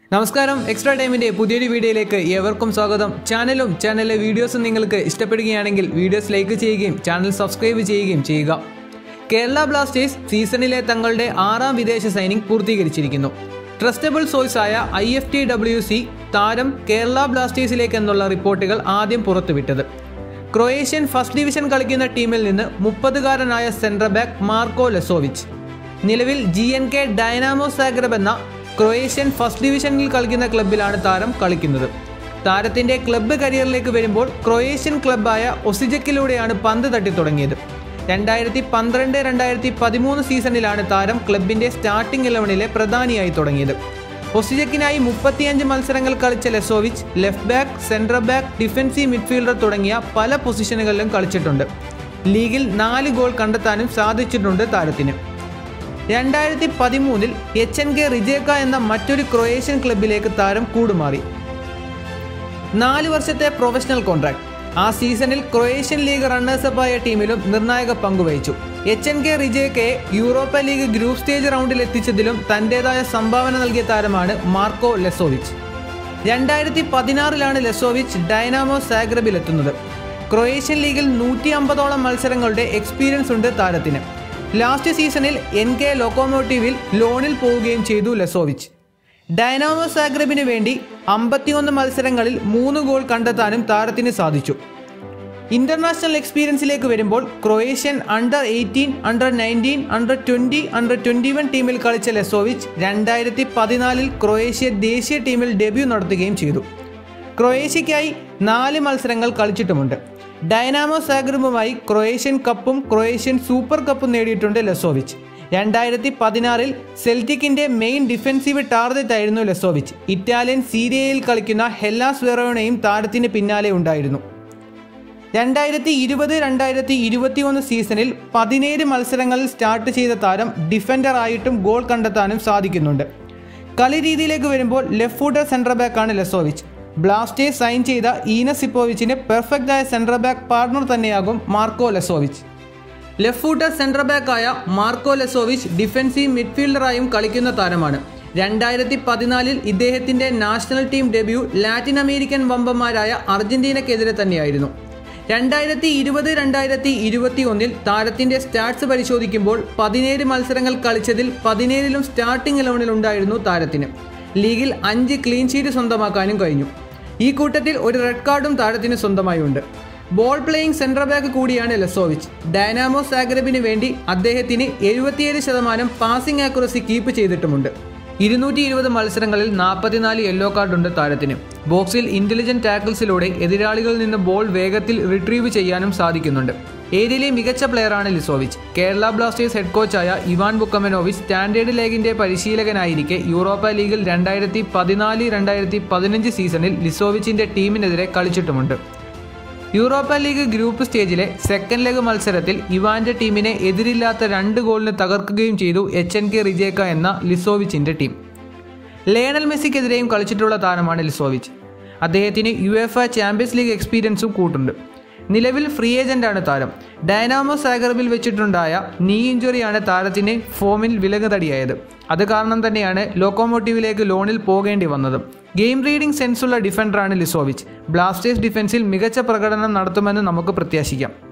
നമസ്കാരം എക്സ്ട്രാ ടൈമിന്റെ പുതിയൊരു വീഡിയോയിലേക്ക് ഏവർക്കും സ്വാഗതം ചാനലും ചാനലിലെ വീഡിയോസും നിങ്ങൾക്ക് ഇഷ്ടപ്പെടുകയാണെങ്കിൽ വീഡിയോസ് ലൈക്ക് ചെയ്യുകയും ചാനൽ സബ്സ്ക്രൈബ് ചെയ്യുകയും ചെയ്യുക കേരള ബ്ലാസ്റ്റേഴ്സ് സീസണിലെ തങ്ങളുടെ ആറാം വിദേശ സൈനിങ് പൂർത്തീകരിച്ചിരിക്കുന്നു ട്രസ്റ്റബിൾ സോഴ്സ് ആയ I F T W C താരം കേരള ബ്ലാസ്റ്റേഴ്സിലേക്ക് എന്നുള്ള റിപ്പോർട്ടുകൾ ആദ്യം പുറത്തുവിട്ടത് ക്രൊയേഷ്യൻ ഫസ്റ്റ് ഡിവിഷൻ കളിക്കുന്ന ടീമിൽ നിന്ന് മുപ്പതുകാരനായ സെൻട്രൽ ബാക്ക് മാർക്കോ ലെസോവിച്ച് നിലവിൽ G N K Dinamo Zagreb എന്ന ക്രൊയേഷ്യൻ ഫസ്റ്റ് ഡിവിഷനിൽ കളിക്കുന്ന ക്ലബിലാണ് താരം കളിക്കുന്നത് താരത്തിന്റെ ക്ലബ്ബ് കരിയറിലേക്ക് വരുമ്പോൾ ക്രൊയേഷ്യൻ ക്ലബ്ബായ ഒസിജക്കിലൂടെയാണ് പന്ത് തട്ടി തുടങ്ങിയത് രണ്ടായിരത്തി പന്ത്രണ്ട് രണ്ടായിരത്തി പതിമൂന്ന് സീസണിലാണ് താരം ക്ലബിന്റെ സ്റ്റാർട്ടിംഗ് ഇലവനിലെ പ്രധാനിയായി തുടങ്ങിയത് ഒസിജക്കിനായി മുപ്പത്തിയഞ്ച് മത്സരങ്ങൾ കളിച്ച Leskovic left back central back defensive midfielder തുടങ്ങിയ പല പൊസിഷനുകളിലും കളിച്ചിട്ടുണ്ട് ലീഗിൽ നാല് ഗോൾ കണ്ടെത്താനും സാധിച്ചിട്ടുണ്ട് താരത്തിന് രണ്ടായിരത്തി പതിമൂന്നിൽ എച്ച് എൻ കെ റിജേക്ക എന്ന മറ്റൊരു ക്രൊയേഷ്യൻ ക്ലബിലേക്ക് താരം കൂടുമാറി നാല് വർഷത്തെ പ്രൊഫഷണൽ കോൺട്രാക്ട് ആ സീസണിൽ ക്രൊയേഷ്യൻ ലീഗ് റണ്ണേഴ്സപ്പായ ടീമിലും നിർണായക പങ്കുവഹിച്ചു എച്ച് എൻ കെ റിജേക്കയെ യൂറോപ്പ ലീഗ് ഗ്രൂപ്പ് സ്റ്റേജ് റൗണ്ടിൽ എത്തിച്ചതിലും തൻ്റെതായ സംഭാവന നൽകിയ താരമാണ് മാർക്കോ ലെസോവിച്ച് രണ്ടായിരത്തി പതിനാറിലാണ് ലെസോവിച്ച് ഡൈനാമോ സാഗ്രബിൽ എത്തുന്നത് ക്രൊയേഷ്യൻ ലീഗിൽ നൂറ്റി അമ്പതോളം മത്സരങ്ങളുടെ എക്സ്പീരിയൻസ് ഉണ്ട് താരത്തിന് ലാസ്റ്റ് സീസണിൽ എൻ കെ ലോക്കോമോട്ടീവിൽ ലോണിൽ പോവുകയും ചെയ്തു ലെസോവിച്ച് ഡൈനാമോ സാഗ്രബിന് വേണ്ടി അമ്പത്തിയൊന്ന് മത്സരങ്ങളിൽ മൂന്ന് ഗോൾ കണ്ടെത്താനും താരത്തിന് സാധിച്ചു ഇന്റർനാഷണൽ എക്സ്പീരിയൻസിലേക്ക് വരുമ്പോൾ Croatian under eighteen under nineteen under twenty under twenty one ടീമിൽ കളിച്ച ലെസോവിച്ച് രണ്ടായിരത്തി പതിനാലിൽ ക്രൊയേഷ്യ ദേശീയ ടീമിൽ ഡെബ്യൂ നടത്തുകയും ചെയ്തു ക്രൊയേഷ്യയ്ക്കായി നാല് മത്സരങ്ങൾ കളിച്ചിട്ടുമുണ്ട് ഡൈനാമോ സാഗ്രബുമായി ക്രൊയേഷ്യൻ കപ്പും ക്രൊയേഷ്യൻ സൂപ്പർ കപ്പും നേടിയിട്ടുണ്ട് ലെസോവിച്ച് രണ്ടായിരത്തി പതിനാറിൽ സെൽറ്റിക്കിന്റെ മെയിൻ ഡിഫൻസീവ് ടാർഗറ്റ് ആയിരുന്നു ലെസോവിച്ച് ഇറ്റാലിയൻ സീരിയയിൽ കളിക്കുന്ന ഹെല്ലാസ് വെറോണയും താരത്തിന് പിന്നാലെ ഉണ്ടായിരുന്നു രണ്ടായിരത്തി ഇരുപത് രണ്ടായിരത്തി ഇരുപത്തി ഒന്ന് സീസണിൽ പതിനേഴ് മത്സരങ്ങളിൽ സ്റ്റാർട്ട് ചെയ്ത താരം ഡിഫൻഡർ ആയിട്ടും ഗോൾ കണ്ടെത്താനും സാധിക്കുന്നുണ്ട് കളി രീതിയിലേക്ക് വരുമ്പോൾ ലെഫ്റ്റ് ഫൂട്ടർ സെൻട്രൽ ബാക്കാണ് ലെസോവിച്ച് ബ്ലാസ്റ്റേഴ്സ് സൈൻ ചെയ്ത ഈനസിപ്പോവിച്ചിന് പെർഫെക്റ്റ് ആയ സെൻട്രൽ ബാക്ക് പാർട്ണർ തന്നെയാകും Marko Leskovic left footer central ബാക്കായ മാർക്കോ ലെസോവിച്ച് ഡിഫൻസീവ് മിഡ്ഫീൽഡറായും കളിക്കുന്ന താരമാണ് രണ്ടായിരത്തി പതിനാലിൽ ഇദ്ദേഹത്തിന്റെ national team debut Latin American വമ്പന്മാരായ അർജന്റീനക്കെതിരെ തന്നെയായിരുന്നു രണ്ടായിരത്തി ഇരുപത് രണ്ടായിരത്തി ഇരുപത്തി ഒന്നിൽ താരത്തിന്റെ സ്റ്റാറ്റ്സ് പരിശോധിക്കുമ്പോൾ പതിനേഴ് മത്സരങ്ങൾ കളിച്ചതിൽ പതിനേഴിലും സ്റ്റാർട്ടിംഗ് ഇലവനിൽ ഉണ്ടായിരുന്നു താരത്തിന് ലീഗിൽ അഞ്ച് ക്ലീൻ ഷീറ്റ് സ്വന്തമാക്കാനും കഴിഞ്ഞു ഈ കൂട്ടത്തിൽ ഒരു റെഡ് കാർഡും താരത്തിന് സ്വന്തമായുണ്ട് ബോൾ പ്ലേയിങ് സെൻട്രൽ ബാക്ക് കൂടിയാണ് ലെസോവിച്ച് ഡൈനാമോ സാഗ്രബിന് വേണ്ടി അദ്ദേഹത്തിന് എഴുപത്തിയേഴ് ശതമാനം പാസിംഗ് ആക്യുറസി കീപ്പ് ചെയ്തിട്ടുമുണ്ട് ഇരുന്നൂറ്റി ഇരുപത് മത്സരങ്ങളിൽ നാൽപ്പത്തിനാല് യെല്ലോ കാർഡുണ്ട് താരത്തിന് ബോക്സിൽ ഇന്റലിജന്റ് ടാക്കിൾസിലൂടെ എതിരാളികളിൽ നിന്ന് ബോൾ വേഗത്തിൽ റിട്രീവ് ചെയ്യാനും സാധിക്കുന്നുണ്ട് ഏരിയയിലെ മികച്ച പ്ലെയറാണ് ലിസോവിച്ച് കേരള ബ്ലാസ്റ്റേഴ്സ് ഹെഡ് കോച്ചായ ഇവാൻ ബുക്കമനോവിച്ച് സ്റ്റാൻഡേർഡ് ലീഗിന്റെ പരിശീലകനായിരിക്കെ യൂറോപ്പ ലീഗിൽ രണ്ടായിരത്തി പതിനാല് രണ്ടായിരത്തി പതിനഞ്ച് സീസണിൽ ലിസോവിച്ചിന്റെ ടീമിനെതിരെ കളിച്ചിട്ടുമുണ്ട് യൂറോപ്പ ലീഗ് ഗ്രൂപ്പ് സ്റ്റേജിലെ സെക്കൻഡ് ലെഗ് മത്സരത്തിൽ ഇവാന്റെ ടീമിനെ എതിരില്ലാത്ത രണ്ട് ഗോളിന് തകർക്കുകയും ചെയ്തു എച്ച് എൻ കെ റിജേക്ക എന്ന ലിസോവിച്ചിന്റെ ടീം ലേണൽ മെസ്സിക്കെതിരെയും കളിച്ചിട്ടുള്ള താരമാണ് ലിസോവിച്ച് അദ്ദേഹത്തിന് UEFA champions league എക്സ്പീരിയൻസും കൂട്ടുണ്ട് നിലവിൽ ഫ്രീ ഏജന്റാണ് താരം ഡൈനാമോ സാഗർബിൽ വെച്ചിട്ടുണ്ടായ നീ ഇഞ്ചുറിയാണ് താരത്തിന് ഫോമിൽ വിലങ്ങുതടിയായത് അത് കാരണം തന്നെയാണ് ലോക്കോമോട്ടീവിലേക്ക് ലോണിൽ പോകേണ്ടി വന്നത് ഗെയിം റീഡിംഗ് സെൻസുള്ള ഡിഫൻഡറാണ് ലിസോവിച്ച് ബ്ലാസ്റ്റേഴ്സ് ഡിഫൻസിൽ മികച്ച പ്രകടനം നടത്തുമെന്ന് നമുക്ക് പ്രത്യാശിക്കാം